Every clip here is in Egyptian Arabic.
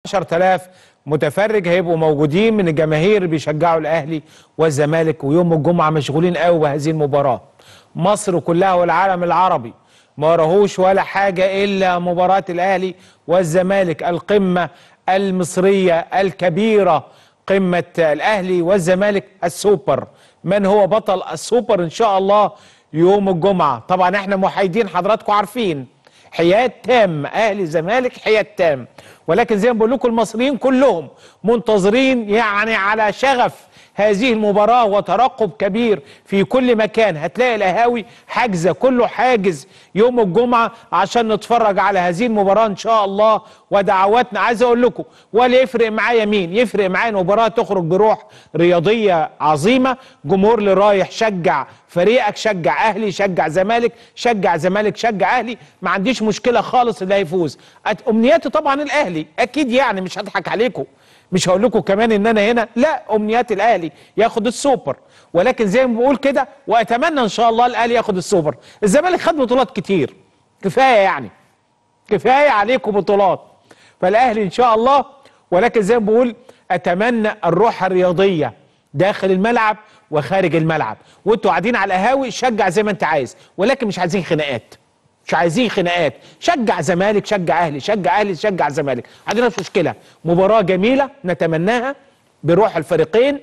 10000 متفرج هيبقوا موجودين من الجماهير اللي بيشجعوا الاهلي والزمالك ويوم الجمعه مشغولين قوي بهذه المباراه مصر كلها والعالم العربي ما راهوش ولا حاجه الا مباراه الاهلي والزمالك القمه المصريه الكبيره قمه الاهلي والزمالك السوبر من هو بطل السوبر ان شاء الله يوم الجمعه طبعا احنا محايدين حضراتكم عارفين حياد تام اهلي زمالك حياد تام ولكن زي ما بقول لكم المصريين كلهم منتظرين يعني على شغف هذه المباراة وترقب كبير في كل مكان هتلاقي القهاوي حاجزة كله حاجز يوم الجمعة عشان نتفرج على هذه المباراة إن شاء الله ودعواتنا عايز أقول لكم ولا يفرق معايا مين يفرق معايا المباراة تخرج بروح رياضية عظيمة جمهور اللي رايح شجع فريقك شجع أهلي شجع زمالك شجع زمالك شجع أهلي ما عنديش مشكلة خالص اللي هيفوز أمنياتي طبعا الأهلي أكيد يعني مش هضحك عليكم مش هقول لكم كمان ان انا هنا لا امنيات الاهلي ياخد السوبر ولكن زي ما بقول كده واتمنى ان شاء الله الاهلي ياخد السوبر الزمالك خد بطولات كتير كفايه يعني كفايه عليكم بطولات فالاهلي ان شاء الله ولكن زي ما بقول اتمنى الروح الرياضيه داخل الملعب وخارج الملعب وانتوا قاعدين على القهاوي شجع زي ما انت عايز ولكن مش عايزين خناقات مش عايزين خناقات شجع زمالك شجع اهلي شجع اهلي شجع زمالك عندنا مش مشكله مباراه جميله نتمناها بروح الفريقين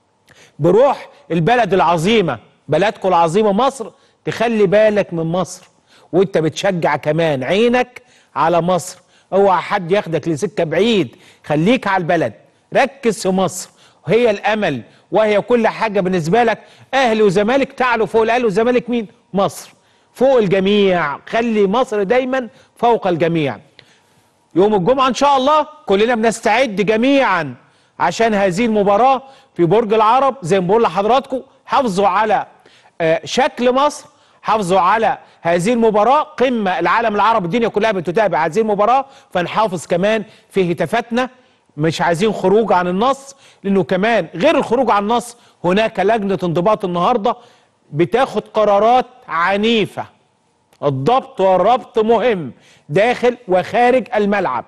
بروح البلد العظيمه بلدكم العظيمه مصر تخلي بالك من مصر وانت بتشجع كمان عينك على مصر اوعى حد ياخدك لسكه بعيد خليك على البلد ركز في مصر وهي الامل وهي كل حاجه بالنسبه لك اهلي وزمالك تعلوا فوق الاهلي والزمالك مين مصر فوق الجميع خلي مصر دايما فوق الجميع يوم الجمعة إن شاء الله كلنا بنستعد جميعا عشان هذه المباراة في برج العرب زي ما بقول لحضراتكم حافظوا على شكل مصر حافظوا على هذه المباراة قمة العالم العربي الدنيا كلها بتتابع هذه المباراة فنحافظ كمان في هتافاتنا مش عايزين خروج عن النص لأنه كمان غير الخروج عن النص هناك لجنة انضباط النهاردة بتاخد قرارات عنيفة الضبط والربط مهم داخل وخارج الملعب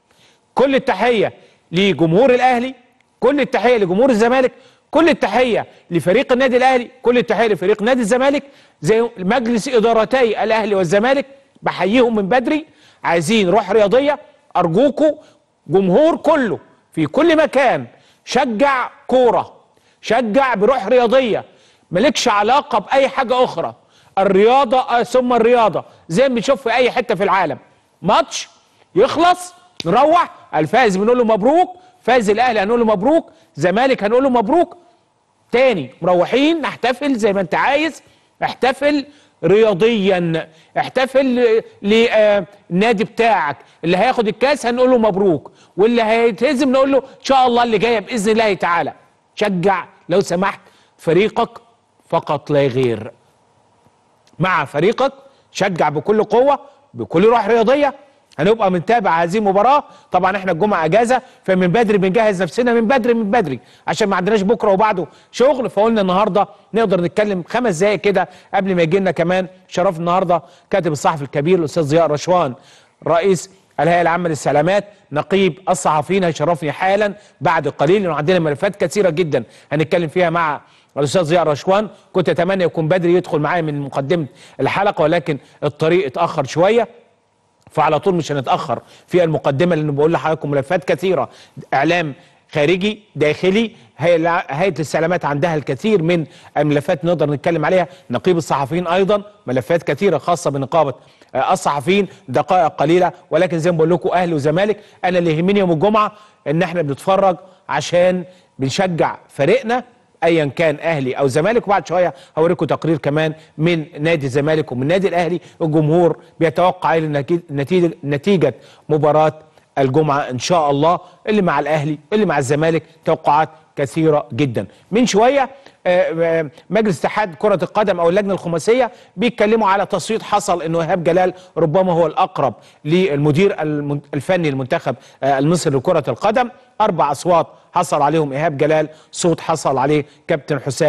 كل التحية لجمهور الأهلي كل التحية لجمهور الزمالك كل التحية لفريق النادي الأهلي كل التحية لفريق نادي الزمالك زي مجلس إدارتي الأهلي والزمالك بحييهم من بدري عايزين روح رياضية أرجوكوا جمهور كله في كل مكان شجع كورة شجع بروح رياضيه مالكش علاقة بأي حاجة أخرى الرياضة ثم الرياضة زي ما بنشوف في أي حتة في العالم ماتش يخلص نروح الفائز بنقول له مبروك فاز الأهلي هنقول له مبروك زمالك هنقول له مبروك تاني مروحين نحتفل زي ما أنت عايز احتفل رياضيا احتفل للنادي بتاعك اللي هياخد الكاس هنقول له مبروك واللي هيتهزم نقول له ان شاء الله اللي جايه باذن الله تعالى شجع لو سمحت فريقك فقط لا غير مع فريقك شجع بكل قوة بكل روح رياضية هنبقى بنتابع هذه المباراة طبعا احنا الجمعة اجازة فمن بدري بنجهز نفسنا من بدري من بدري عشان ما عندناش بكرة وبعده شغل فقلنا النهاردة نقدر نتكلم خمس دقايق كده قبل ما يجي لنا كمان شرف النهاردة كاتب الصحفي الكبير الاستاذ ضياء رشوان رئيس الهيئة العامة للسلامات نقيب الصحفيين هيشرفني حالا بعد قليل لانه عندنا ملفات كثيرة جدا هنتكلم فيها مع الاستاذ ضياء رشوان كنت اتمنى يكون بدري يدخل معايا من مقدمه الحلقه ولكن الطريق اتاخر شويه فعلى طول مش هنتاخر في المقدمه لان بقول لحضراتكم ملفات كثيره اعلام خارجي داخلي هيئه السلامات عندها الكثير من الملفات نقدر نتكلم عليها نقيب الصحفيين ايضا ملفات كثيره خاصه بنقابه الصحفيين دقائق قليله ولكن زي ما بقول لكم اهلي وزمالك انا اللي يهمني يوم الجمعه ان احنا بنتفرج عشان بنشجع فريقنا ايا كان اهلي او زمالك وبعد شويه هوريكم تقرير كمان من نادي الزمالك ومن نادي الاهلي الجمهور بيتوقع نتيجه نتيجه مباراه الجمعه ان شاء الله اللي مع الاهلي اللي مع الزمالك توقعات كثيره جدا من شويه مجلس اتحاد كره القدم او اللجنه الخماسيه بيتكلموا على تصويت حصل انه ايهاب جلال ربما هو الاقرب للمدير الفني المنتخب المصري لكره القدم اربع اصوات حصل عليهم ايهاب جلال صوت حصل عليه كابتن حسام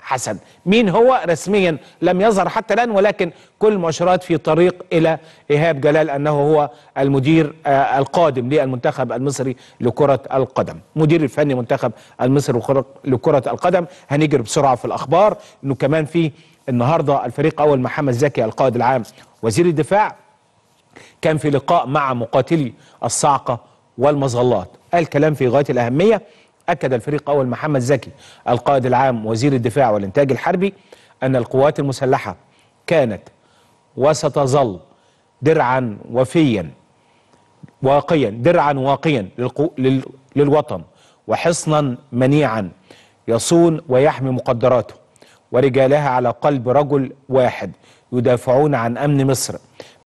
حسن مين هو رسميا لم يظهر حتى الآن ولكن كل المؤشرات في طريق إلى إيهاب جلال أنه هو المدير آه القادم للمنتخب المصري لكرة القدم مدير الفني منتخب المصري لكرة القدم هنجري بسرعة في الأخبار أنه كمان في النهاردة الفريق أول محمد زكي القائد العام وزير الدفاع كان في لقاء مع مقاتلي الصاعقة والمظلات قال كلام في غاية الأهمية أكد الفريق أول محمد زكي القائد العام وزير الدفاع والإنتاج الحربي أن القوات المسلحة كانت وستظل درعا وفيا واقيا درعا واقيا للقو... لل... للوطن وحصنا منيعا يصون ويحمي مقدراته ورجالها على قلب رجل واحد يدافعون عن أمن مصر